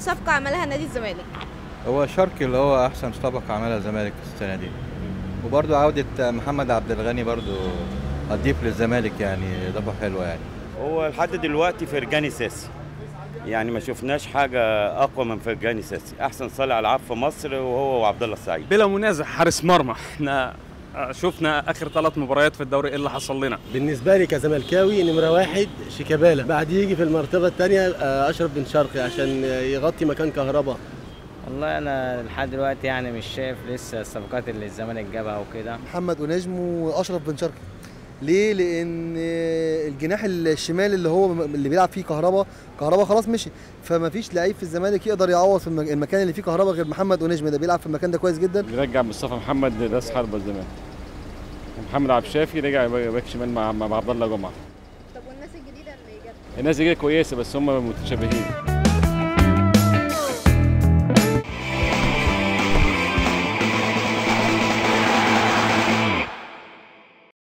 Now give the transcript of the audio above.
صفقه عملها نادي الزمالك هو شرقي اللي هو احسن صفقه عملها الزمالك السنه دي وبرده عوده محمد عبد الغني برده هتضيف للزمالك يعني اضافه حلوه يعني هو لحد دلوقتي فرجاني ساسي يعني ما شفناش حاجه اقوى من فرجاني ساسي احسن صانع العاب في مصر وهو وعبد الله السعيد بلا منازع حارس مرمى احنا شفنا اخر ثلاث مباريات في الدوري ايه اللي حصل لنا بالنسبه لي كزملكاوي نمره واحد شيكابالا بعد يجي في المرتبه الثانيه اشرف بن شرقي عشان يغطي مكان كهربا والله انا لحد دلوقتي يعني مش شايف لسه الصفقات اللي الزمالك جابها وكده محمد ونجم واشرف بن شرقي ليه؟ لان الجناح الشمال اللي هو اللي بيلعب فيه كهربا كهربا خلاص مشي فما فيش لعيب في الزمالك يقدر يعوض في المكان اللي فيه كهربا غير محمد ونجم ده بيلعب في المكان ده كويس جدا رجع مصطفى محمد راس حربة الزمالك محمد عبد الشافي رجع باك شمال مع مع عبد الله جمعه طب والناس الجديده اللي جت الناس دي كويسه بس هم متشابهين